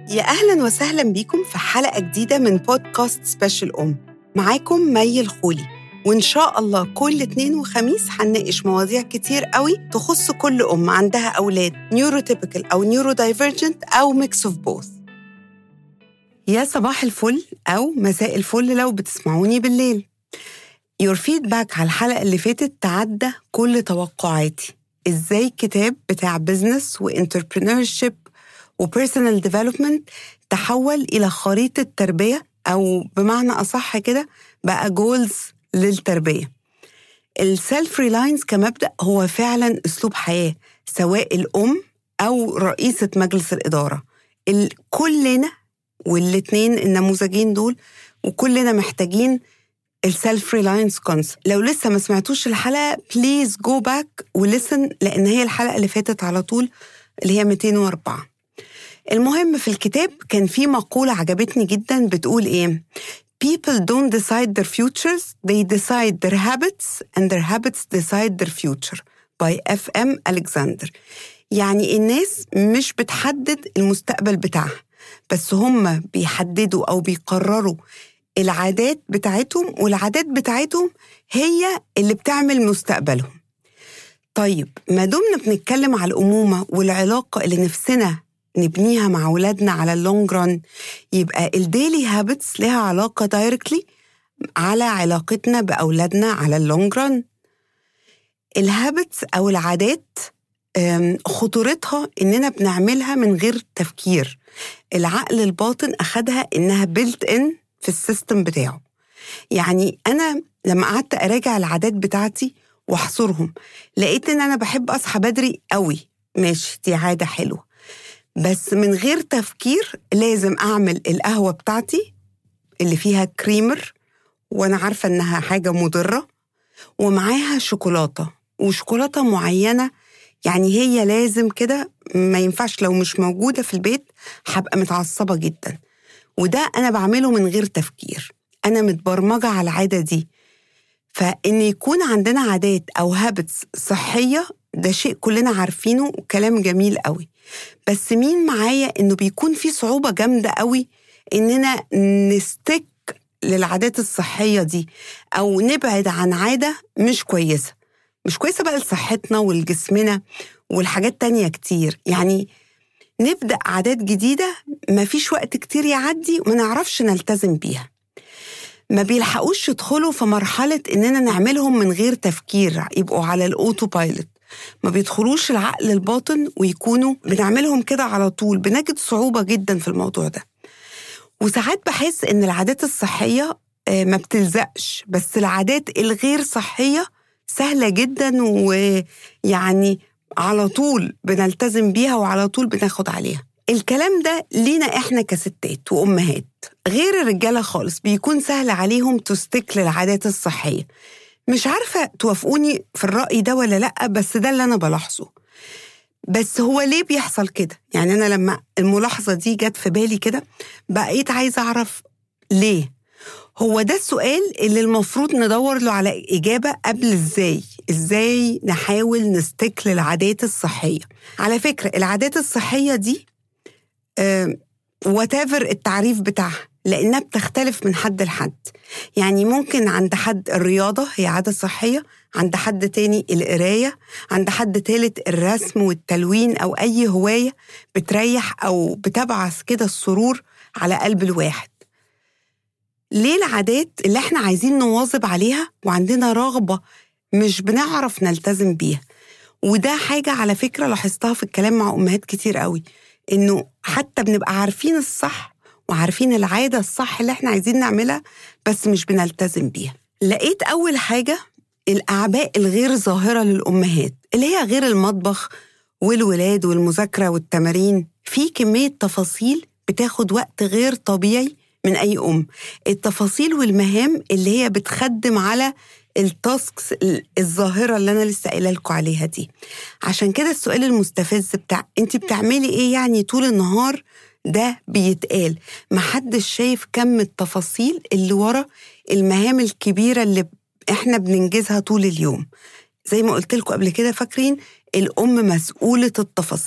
يا أهلا وسهلا بيكم في حلقة جديدة من بودكاست سبيشال أم معاكم مي الخولي وإن شاء الله كل اتنين وخميس هنناقش مواضيع كتير قوي تخص كل أم عندها أولاد نيوروتيبيكال أو نيورو دايفرجنت أو ميكس اوف بوث يا صباح الفل أو مساء الفل لو بتسمعوني بالليل يور فيدباك على الحلقة اللي فاتت تعدى كل توقعاتي ازاي الكتاب بتاع بزنس وانتربرينورشيب وبيرسونال ديفلوبمنت تحول إلى خريطة تربية أو بمعنى أصح كده بقى جولز للتربية السيلف ريلاينس كمبدأ هو فعلا أسلوب حياة سواء الأم أو رئيسة مجلس الإدارة كلنا والاتنين النموذجين دول وكلنا محتاجين السيلف ريلاينس كونسبت لو لسه ما سمعتوش الحلقه بليز جو باك ولسن لان هي الحلقه اللي فاتت على طول اللي هي 204 المهم في الكتاب كان في مقولة عجبتني جدا بتقول إيه People don't decide their futures, they decide their habits and their habits decide their future by F.M. Alexander يعني الناس مش بتحدد المستقبل بتاعها بس هم بيحددوا أو بيقرروا العادات بتاعتهم والعادات بتاعتهم هي اللي بتعمل مستقبلهم طيب ما دمنا بنتكلم على الأمومة والعلاقة اللي نفسنا نبنيها مع أولادنا على اللونج ران يبقى الديلي هابتس لها علاقة دايركتلي على علاقتنا بأولادنا على اللونج ران الهابتس أو العادات خطورتها إننا بنعملها من غير تفكير العقل الباطن أخدها إنها بيلت إن في السيستم بتاعه يعني أنا لما قعدت أراجع العادات بتاعتي واحصرهم لقيت إن أنا بحب أصحى بدري قوي ماشي دي عادة حلوة بس من غير تفكير لازم أعمل القهوة بتاعتي اللي فيها كريمر وأنا عارفة إنها حاجة مضرة ومعاها شوكولاتة وشوكولاتة معينة يعني هي لازم كده ما ينفعش لو مش موجودة في البيت هبقى متعصبة جدا وده أنا بعمله من غير تفكير أنا متبرمجة على العادة دي فإن يكون عندنا عادات أو هابتس صحية ده شيء كلنا عارفينه وكلام جميل قوي بس مين معايا إنه بيكون في صعوبة جامدة قوي إننا نستك للعادات الصحية دي أو نبعد عن عادة مش كويسة مش كويسة بقى لصحتنا ولجسمنا والحاجات تانية كتير يعني نبدأ عادات جديدة مفيش وقت كتير يعدي وما نعرفش نلتزم بيها ما بيلحقوش يدخلوا في مرحلة إننا نعملهم من غير تفكير يبقوا على الأوتو بايلوت ما بيدخلوش العقل الباطن ويكونوا بنعملهم كده على طول بنجد صعوبة جدا في الموضوع ده وساعات بحس إن العادات الصحية ما بتلزقش بس العادات الغير صحية سهلة جدا ويعني على طول بنلتزم بيها وعلى طول بناخد عليها الكلام ده لينا احنا كستات وامهات غير الرجاله خالص بيكون سهل عليهم تستك للعادات الصحيه مش عارفه توافقوني في الراي ده ولا لا بس ده اللي انا بلاحظه بس هو ليه بيحصل كده يعني انا لما الملاحظه دي جت في بالي كده بقيت عايزه اعرف ليه هو ده السؤال اللي المفروض ندور له على إجابة قبل إزاي إزاي نحاول نستك للعادات الصحية على فكرة العادات الصحية دي واتيفر التعريف بتاعها لأنها بتختلف من حد لحد يعني ممكن عند حد الرياضة هي عادة صحية عند حد تاني القراية عند حد تالت الرسم والتلوين أو أي هواية بتريح أو بتبعث كده السرور على قلب الواحد ليه العادات اللي احنا عايزين نواظب عليها وعندنا رغبة مش بنعرف نلتزم بيها وده حاجة على فكرة لاحظتها في الكلام مع أمهات كتير قوي إنه حتى بنبقى عارفين الصح وعارفين العادة الصح اللي احنا عايزين نعملها بس مش بنلتزم بيها لقيت أول حاجة الأعباء الغير ظاهرة للأمهات اللي هي غير المطبخ والولاد والمذاكرة والتمارين في كمية تفاصيل بتاخد وقت غير طبيعي من أي أم التفاصيل والمهام اللي هي بتخدم على التاسكس الظاهرة اللي أنا لسه قايلة لكم عليها دي عشان كده السؤال المستفز بتاع أنت بتعملي إيه يعني طول النهار ده بيتقال محدش شايف كم التفاصيل اللي ورا المهام الكبيرة اللي إحنا بننجزها طول اليوم زي ما قلت لكم قبل كده فاكرين الأم مسؤولة التفاصيل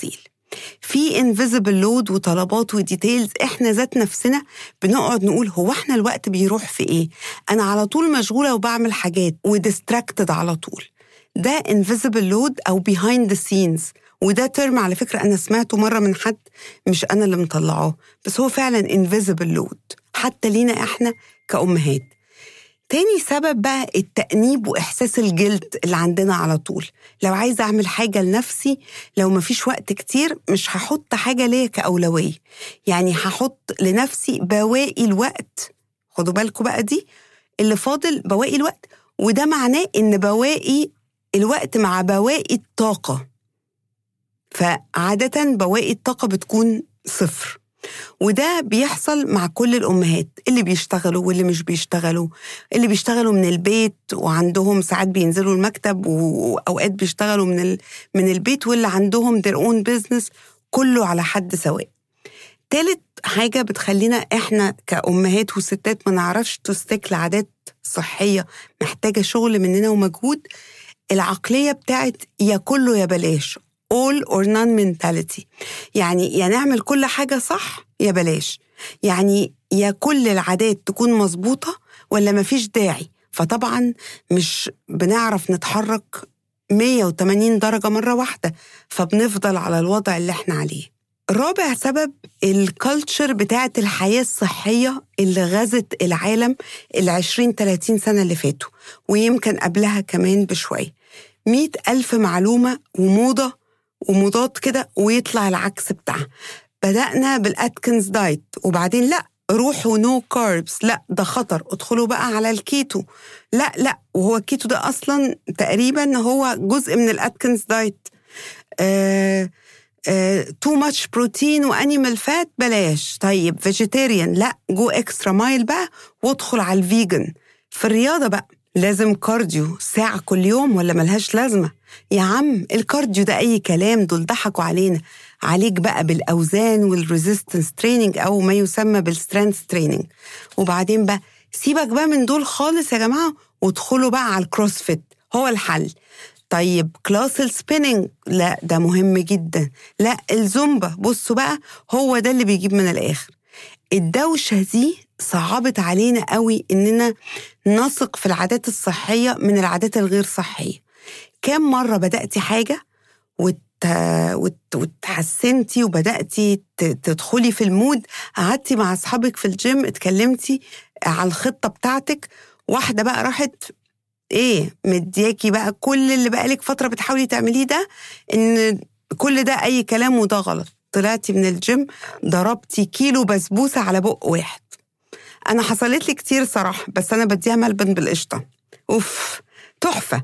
في انفيزبل لود وطلبات وديتيلز احنا ذات نفسنا بنقعد نقول هو احنا الوقت بيروح في ايه انا على طول مشغوله وبعمل حاجات وديستراكتد على طول ده انفيزبل لود او behind the scenes وده ترم على فكرة أنا سمعته مرة من حد مش أنا اللي مطلعاه بس هو فعلا invisible load حتى لينا إحنا كأمهات تاني سبب بقى التأنيب وإحساس الجلد اللي عندنا على طول لو عايزة أعمل حاجة لنفسي لو مفيش وقت كتير مش هحط حاجة ليا كأولوية يعني هحط لنفسي بواقي الوقت خدوا بالكم بقى دي اللي فاضل بواقي الوقت وده معناه إن بواقي الوقت مع بواقي الطاقة فعادة بواقي الطاقة بتكون صفر وده بيحصل مع كل الأمهات اللي بيشتغلوا واللي مش بيشتغلوا اللي بيشتغلوا من البيت وعندهم ساعات بينزلوا المكتب وأوقات بيشتغلوا من, ال... من البيت واللي عندهم their own business كله على حد سواء تالت حاجة بتخلينا إحنا كأمهات وستات ما نعرفش تستك لعادات صحية محتاجة شغل مننا ومجهود العقلية بتاعت يا كله يا بلاش all or none mentality يعني يا نعمل كل حاجة صح يا بلاش يعني يا كل العادات تكون مظبوطة ولا مفيش داعي فطبعا مش بنعرف نتحرك 180 درجة مرة واحدة فبنفضل على الوضع اللي احنا عليه رابع سبب الكالتشر بتاعت الحياة الصحية اللي غزت العالم ال 20 30 سنة اللي فاتوا ويمكن قبلها كمان بشوية مئة ألف معلومة وموضة ومضاد كده ويطلع العكس بتاعها بدأنا بالأتكنز دايت وبعدين لأ روحوا نو كاربس لا ده خطر ادخلوا بقى على الكيتو لا لا وهو الكيتو ده اصلا تقريبا هو جزء من الاتكنز دايت تو ماتش بروتين وانيمال فات بلاش طيب فيجيتيريان لا جو اكسترا مايل بقى وادخل على الفيجن في الرياضه بقى لازم كارديو ساعة كل يوم ولا ملهاش لازمة يا عم الكارديو ده أي كلام دول ضحكوا علينا عليك بقى بالأوزان والريزيستنس تريننج أو ما يسمى بالسترينث تريننج وبعدين بقى سيبك بقى من دول خالص يا جماعة وادخلوا بقى على الكروسفيت هو الحل طيب كلاس السبيننج لا ده مهم جدا لا الزومبا بصوا بقى هو ده اللي بيجيب من الآخر الدوشة دي صعبت علينا قوي إننا نثق في العادات الصحية من العادات الغير صحية كم مرة بدأتي حاجة وت... وت... وتحسنتي وبدأتي تدخلي في المود قعدتي مع أصحابك في الجيم اتكلمتي على الخطة بتاعتك واحدة بقى راحت ايه مدياكي بقى كل اللي بقالك فترة بتحاولي تعمليه ده ان كل ده اي كلام وده غلط طلعتي من الجيم ضربتي كيلو بسبوسة على بق واحد أنا حصلت لي كتير صراحة بس أنا بديها ملبن بالقشطة أوف تحفة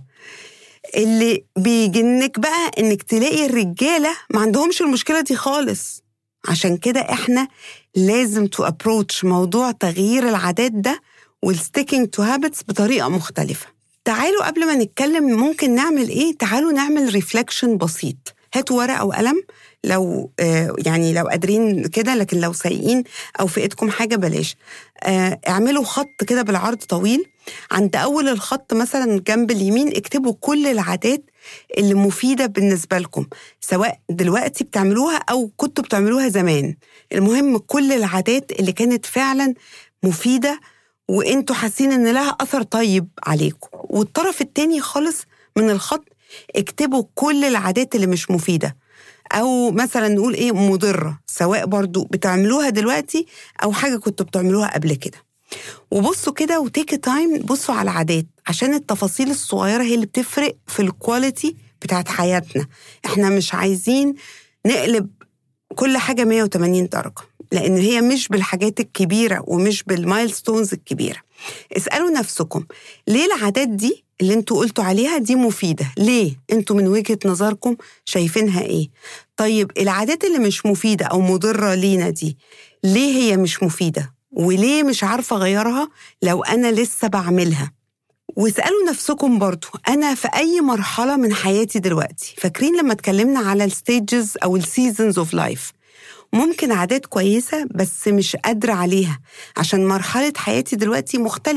اللي بيجنك بقى إنك تلاقي الرجالة ما عندهمش المشكلة دي خالص عشان كده إحنا لازم تو ابروتش موضوع تغيير العادات ده والستيكينج تو هابتس بطريقة مختلفة تعالوا قبل ما نتكلم ممكن نعمل إيه تعالوا نعمل ريفلكشن بسيط هاتوا ورقة وقلم لو يعني لو قادرين كده لكن لو سايقين او في ايدكم حاجه بلاش اعملوا خط كده بالعرض طويل عند اول الخط مثلا جنب اليمين اكتبوا كل العادات اللي مفيده بالنسبه لكم سواء دلوقتي بتعملوها او كنتوا بتعملوها زمان المهم كل العادات اللي كانت فعلا مفيده وانتوا حاسين ان لها اثر طيب عليكم والطرف التاني خالص من الخط اكتبوا كل العادات اللي مش مفيده او مثلا نقول ايه مضره سواء برضو بتعملوها دلوقتي او حاجه كنتوا بتعملوها قبل كده وبصوا كده وتيك تايم بصوا على العادات عشان التفاصيل الصغيره هي اللي بتفرق في الكواليتي بتاعت حياتنا احنا مش عايزين نقلب كل حاجه 180 درجه لان هي مش بالحاجات الكبيره ومش بالمايلستونز الكبيره اسالوا نفسكم ليه العادات دي اللي انتوا قلتوا عليها دي مفيدة ليه؟ انتوا من وجهة نظركم شايفينها ايه؟ طيب العادات اللي مش مفيدة أو مضرة لينا دي ليه هي مش مفيدة؟ وليه مش عارفة أغيرها لو أنا لسه بعملها؟ واسألوا نفسكم برضو أنا في أي مرحلة من حياتي دلوقتي فاكرين لما اتكلمنا على الستيجز أو السيزونز اوف لايف ممكن عادات كويسة بس مش قادرة عليها عشان مرحلة حياتي دلوقتي مختلفة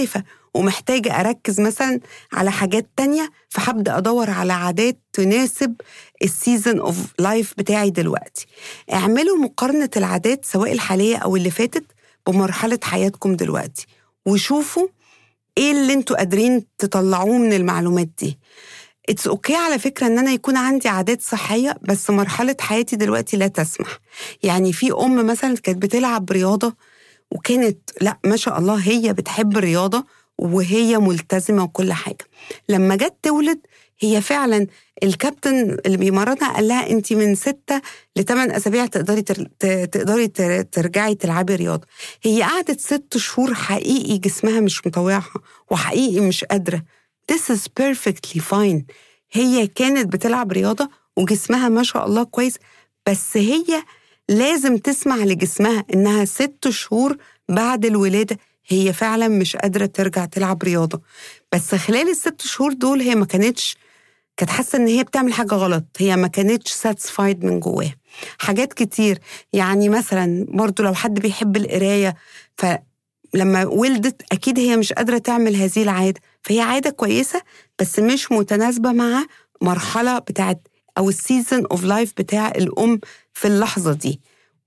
ومحتاجة أركز مثلا على حاجات تانية فهبدأ أدور على عادات تناسب السيزون اوف لايف بتاعي دلوقتي اعملوا مقارنة العادات سواء الحالية أو اللي فاتت بمرحلة حياتكم دلوقتي وشوفوا ايه اللي انتوا قادرين تطلعوه من المعلومات دي اتس اوكي okay على فكره ان انا يكون عندي عادات صحيه بس مرحله حياتي دلوقتي لا تسمح يعني في ام مثلا كانت بتلعب رياضه وكانت لا ما شاء الله هي بتحب الرياضه وهي ملتزمه وكل حاجه لما جت تولد هي فعلا الكابتن اللي بيمرنها قال لها انت من ستة لثمان اسابيع تقدري تقدري ترجعي تلعبي رياضه هي قعدت ست شهور حقيقي جسمها مش مطوعها وحقيقي مش قادره this is perfectly fine هي كانت بتلعب رياضه وجسمها ما شاء الله كويس بس هي لازم تسمع لجسمها انها ست شهور بعد الولاده هي فعلا مش قادره ترجع تلعب رياضه بس خلال الست شهور دول هي ما كانتش كانت حاسه ان هي بتعمل حاجه غلط هي ما كانتش ساتسفايد من جواها حاجات كتير يعني مثلا برضو لو حد بيحب القرايه فلما ولدت اكيد هي مش قادره تعمل هذه العاده فهي عاده كويسه بس مش متناسبه مع مرحله بتاعت او السيزون اوف لايف بتاع الام في اللحظه دي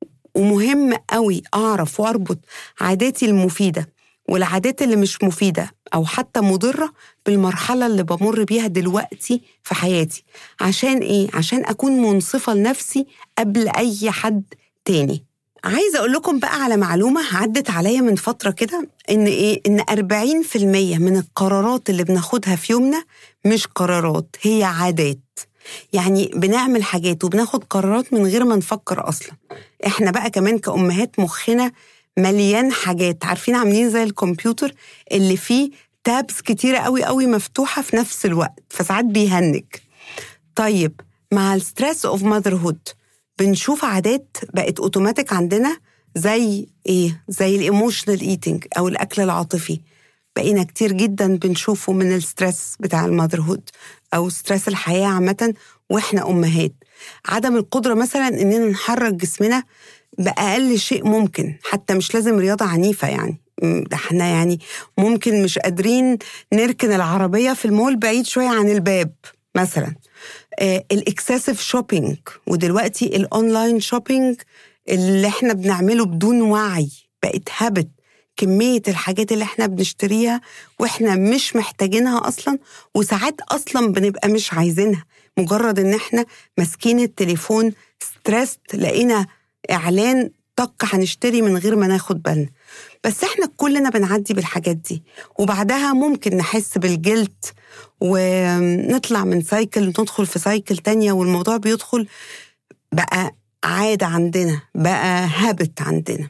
ومهم قوي اعرف واربط عاداتي المفيده والعادات اللي مش مفيده او حتى مضره بالمرحله اللي بمر بيها دلوقتي في حياتي عشان ايه عشان اكون منصفه لنفسي قبل اي حد تاني عايزه اقول لكم بقى على معلومه عدت عليا من فتره كده ان ايه ان 40% من القرارات اللي بناخدها في يومنا مش قرارات هي عادات يعني بنعمل حاجات وبناخد قرارات من غير ما نفكر اصلا احنا بقى كمان كأمهات مخنا مليان حاجات عارفين عاملين زي الكمبيوتر اللي فيه تابس كتيرة قوي قوي مفتوحة في نفس الوقت فساعات بيهنج طيب مع الستريس اوف ماذر بنشوف عادات بقت اوتوماتيك عندنا زي ايه زي الايموشنال ايتنج او الاكل العاطفي بقينا كتير جدا بنشوفه من الستريس بتاع المذر او ستريس الحياه عامه واحنا امهات عدم القدره مثلا اننا نحرك جسمنا باقل شيء ممكن حتى مش لازم رياضه عنيفه يعني ده احنا يعني ممكن مش قادرين نركن العربيه في المول بعيد شويه عن الباب مثلا آه الاكسسيف شوبينج ودلوقتي الاونلاين شوبينج اللي احنا بنعمله بدون وعي بقت هابت كمية الحاجات اللي احنا بنشتريها واحنا مش محتاجينها اصلا وساعات اصلا بنبقى مش عايزينها مجرد ان احنا ماسكين التليفون ستريست لقينا اعلان طق هنشتري من غير ما ناخد بالنا بس احنا كلنا بنعدي بالحاجات دي وبعدها ممكن نحس بالجلد ونطلع من سايكل ندخل في سايكل تانية والموضوع بيدخل بقى عادة عندنا بقى هابت عندنا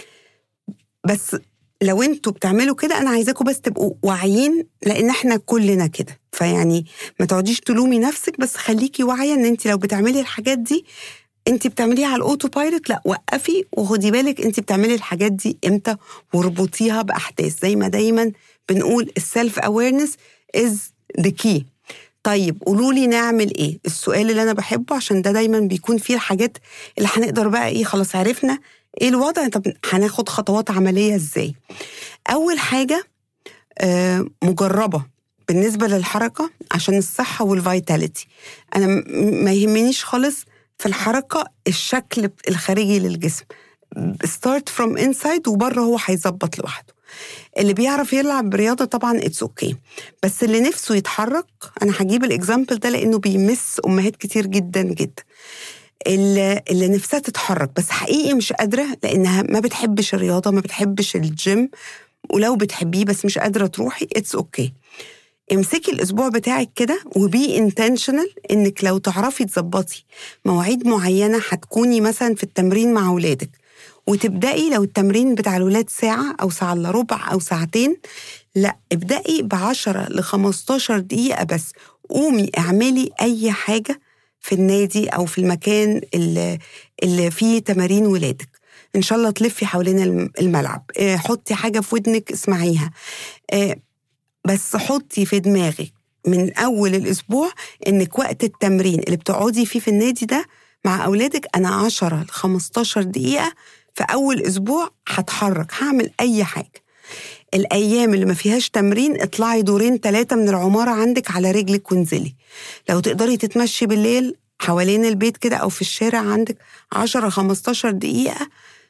بس لو انتوا بتعملوا كده انا عايزاكم بس تبقوا واعيين لان احنا كلنا كده فيعني ما تقعديش تلومي نفسك بس خليكي واعيه ان انت لو بتعملي الحاجات دي انت بتعمليها على الاوتو بايلوت لا وقفي وخدي بالك انت بتعملي الحاجات دي امتى واربطيها باحداث زي ما دايما بنقول السيلف اويرنس از ذا كي طيب قولوا لي نعمل ايه السؤال اللي انا بحبه عشان ده دايما بيكون فيه الحاجات اللي هنقدر بقى ايه خلاص عرفنا ايه الوضع طب هناخد خطوات عمليه ازاي اول حاجه آه مجربه بالنسبه للحركه عشان الصحه والفيتاليتي انا ما يهمنيش خالص في الحركه الشكل الخارجي للجسم ستارت فروم انسايد وبره هو هيظبط لوحده اللي بيعرف يلعب رياضه طبعا اتس اوكي okay. بس اللي نفسه يتحرك انا هجيب الاكزامبل ده لانه بيمس امهات كتير جدا جدا اللي, اللي نفسها تتحرك بس حقيقي مش قادره لانها ما بتحبش الرياضه ما بتحبش الجيم ولو بتحبيه بس مش قادره تروحي اتس اوكي okay. امسكي الاسبوع بتاعك كده وبي انتشنال انك لو تعرفي تظبطي مواعيد معينه هتكوني مثلا في التمرين مع اولادك وتبدأي لو التمرين بتاع الولاد ساعة أو ساعة إلا ربع أو ساعتين لا ابدأي ب 10 ل 15 دقيقة بس قومي اعملي أي حاجة في النادي أو في المكان اللي, اللي فيه تمارين ولادك إن شاء الله تلفي حوالين الملعب حطي حاجة في ودنك اسمعيها بس حطي في دماغك من أول الأسبوع إنك وقت التمرين اللي بتقعدي فيه في النادي ده مع أولادك أنا 10 ل 15 دقيقة في أول أسبوع هتحرك هعمل أي حاجة الأيام اللي ما فيهاش تمرين اطلعي دورين ثلاثة من العمارة عندك على رجلك وانزلي لو تقدري تتمشي بالليل حوالين البيت كده أو في الشارع عندك 10 15 دقيقة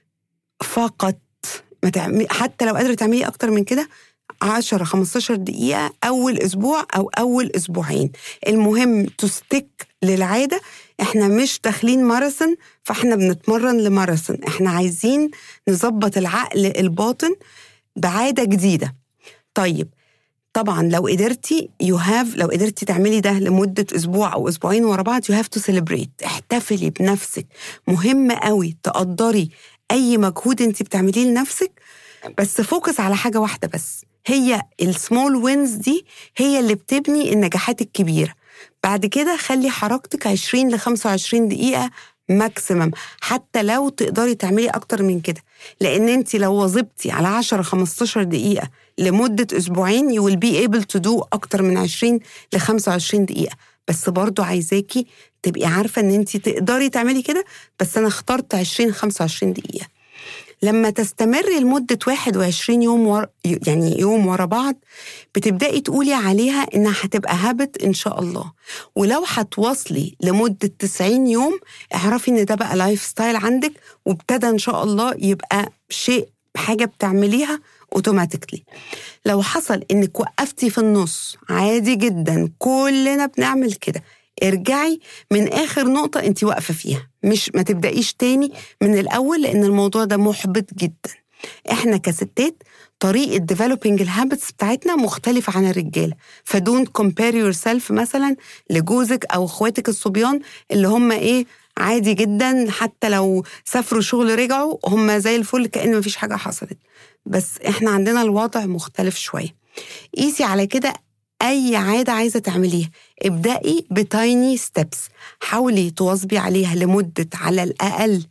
فقط ما تعملي حتى لو قادرة تعملي أكتر من كده 10 15 دقيقة أول أسبوع أو أول أسبوعين المهم تستك للعادة احنا مش داخلين ماراثون فاحنا بنتمرن لماراثون احنا عايزين نظبط العقل الباطن بعادة جديدة طيب طبعا لو قدرتي يو هاف لو قدرتي تعملي ده لمده اسبوع او اسبوعين ورا بعض يو هاف تو سيلبريت احتفلي بنفسك مهم قوي تقدري اي مجهود انت بتعمليه لنفسك بس فوكس على حاجه واحده بس هي السمول وينز دي هي اللي بتبني النجاحات الكبيره بعد كده خلي حركتك 20 ل 25 دقيقه ماكسيمم حتى لو تقدري تعملي اكتر من كده لان انت لو واظبتي على 10 15 دقيقه لمده اسبوعين you will be able to do اكتر من 20 ل 25 دقيقه بس برضو عايزاكي تبقي عارفه ان انت تقدري تعملي كده بس انا اخترت 20 25 دقيقه لما تستمري لمدة 21 يوم ور... يعني يوم ورا بعض بتبدأي تقولي عليها إنها هتبقى هابت إن شاء الله ولو هتواصلي لمدة 90 يوم اعرفي إن ده بقى لايف ستايل عندك وابتدى إن شاء الله يبقى شيء حاجة بتعمليها اوتوماتيكلي لو حصل انك وقفتي في النص عادي جدا كلنا بنعمل كده ارجعي من اخر نقطه انت واقفه فيها مش ما تبدايش تاني من الاول لان الموضوع ده محبط جدا احنا كستات طريقه ديفلوبينج الهابتس بتاعتنا مختلفه عن الرجاله فدون كومبير يور سيلف مثلا لجوزك او اخواتك الصبيان اللي هم ايه عادي جدا حتى لو سافروا شغل رجعوا هم زي الفل كأن مفيش حاجة حصلت بس احنا عندنا الوضع مختلف شوية قيسي على كده أي عادة عايزة تعمليها ابدأي بتايني ستيبس حاولي تواظبي عليها لمدة على الأقل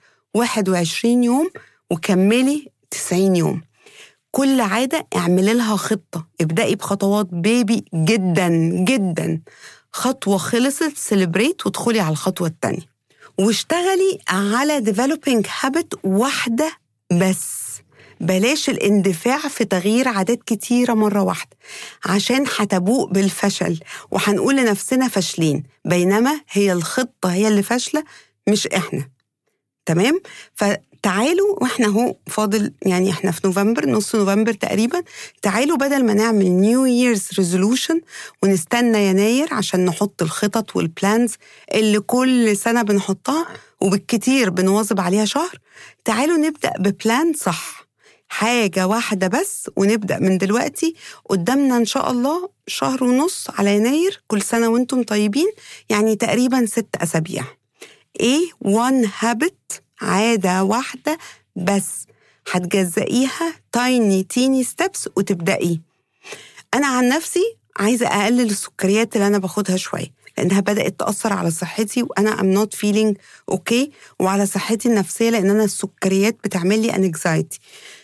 21 يوم وكملي 90 يوم كل عادة اعملي لها خطة ابدأي بخطوات بيبي جدا جدا خطوة خلصت سيلبريت وادخلي على الخطوة التانية واشتغلي على developing habit واحدة بس بلاش الاندفاع في تغيير عادات كتيرة مرة واحدة عشان هتبوء بالفشل وهنقول لنفسنا فاشلين بينما هي الخطة هي اللي فاشلة مش إحنا تمام فتعالوا واحنا اهو فاضل يعني احنا في نوفمبر نص نوفمبر تقريبا تعالوا بدل ما نعمل نيو ييرز ريزولوشن ونستنى يناير عشان نحط الخطط والبلانز اللي كل سنه بنحطها وبالكتير بنواظب عليها شهر تعالوا نبدا ببلان صح حاجة واحدة بس ونبدأ من دلوقتي قدامنا إن شاء الله شهر ونص على يناير كل سنة وانتم طيبين يعني تقريبا ست أسابيع ايه one habit عادة واحدة بس هتجزئيها تايني تيني ستيبس وتبدأي أنا عن نفسي عايزة أقلل السكريات اللي أنا باخدها شوية لأنها بدأت تأثر على صحتي وأنا I'm not feeling okay وعلى صحتي النفسية لأن أنا السكريات بتعمل لي anxiety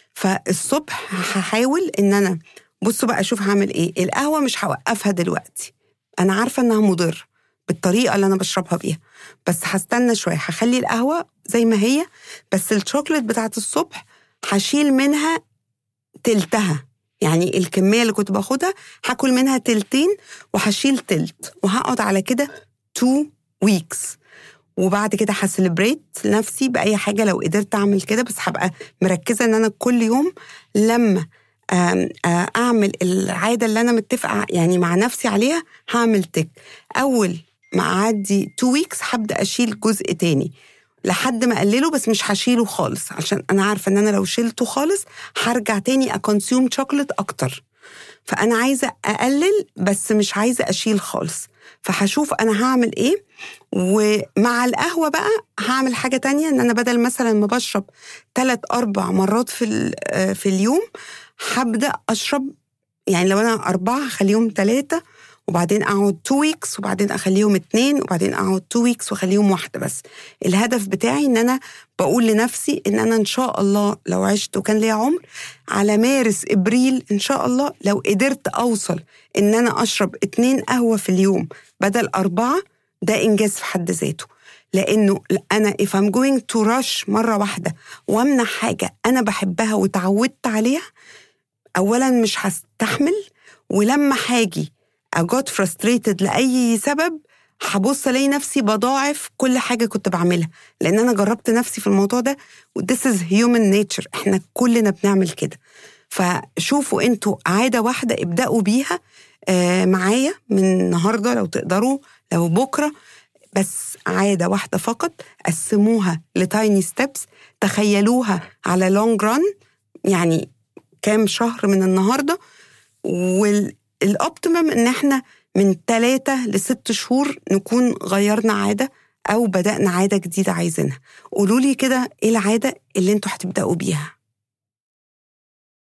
فالصبح هحاول إن أنا بصوا بقى أشوف هعمل إيه القهوة مش هوقفها دلوقتي أنا عارفة إنها مضر بالطريقة اللي أنا بشربها بيها بس هستنى شوية هخلي القهوة زي ما هي بس الشوكليت بتاعت الصبح هشيل منها تلتها يعني الكمية اللي كنت باخدها هاكل منها تلتين وهشيل تلت وهقعد على كده تو ويكس وبعد كده هسليبريت نفسي بأي حاجة لو قدرت أعمل كده بس هبقى مركزة إن أنا كل يوم لما أعمل العادة اللي أنا متفقة يعني مع نفسي عليها هعمل تك أول ما أعدي تو ويكس هبدأ أشيل جزء تاني لحد ما اقلله بس مش هشيله خالص عشان انا عارفه ان انا لو شلته خالص هرجع تاني اكونسيوم شوكليت اكتر فانا عايزه اقلل بس مش عايزه اشيل خالص فهشوف انا هعمل ايه ومع القهوه بقى هعمل حاجه تانية ان انا بدل مثلا ما بشرب ثلاث اربع مرات في في اليوم هبدا اشرب يعني لو انا اربعه هخليهم ثلاثه وبعدين اقعد 2 ويكس وبعدين اخليهم اتنين وبعدين اقعد 2 ويكس واخليهم واحده بس الهدف بتاعي ان انا بقول لنفسي ان انا ان شاء الله لو عشت وكان ليا عمر على مارس ابريل ان شاء الله لو قدرت اوصل ان انا اشرب اتنين قهوه في اليوم بدل اربعه ده انجاز في حد ذاته لانه انا if I'm going to rush مره واحده وامنع حاجه انا بحبها وتعودت عليها اولا مش هستحمل ولما هاجي اجوت فرستريتد لاي سبب هبص الاقي نفسي بضاعف كل حاجه كنت بعملها لان انا جربت نفسي في الموضوع ده وذس از هيومن نيتشر احنا كلنا بنعمل كده فشوفوا انتوا عاده واحده ابداوا بيها آه معايا من النهارده لو تقدروا لو بكره بس عاده واحده فقط قسموها لتايني ستيبس تخيلوها على لونج ران يعني كام شهر من النهارده والاوبتيمم ان احنا من ثلاثة لست شهور نكون غيرنا عادة أو بدأنا عادة جديدة عايزينها قولوا لي كده إيه العادة اللي انتوا هتبدأوا بيها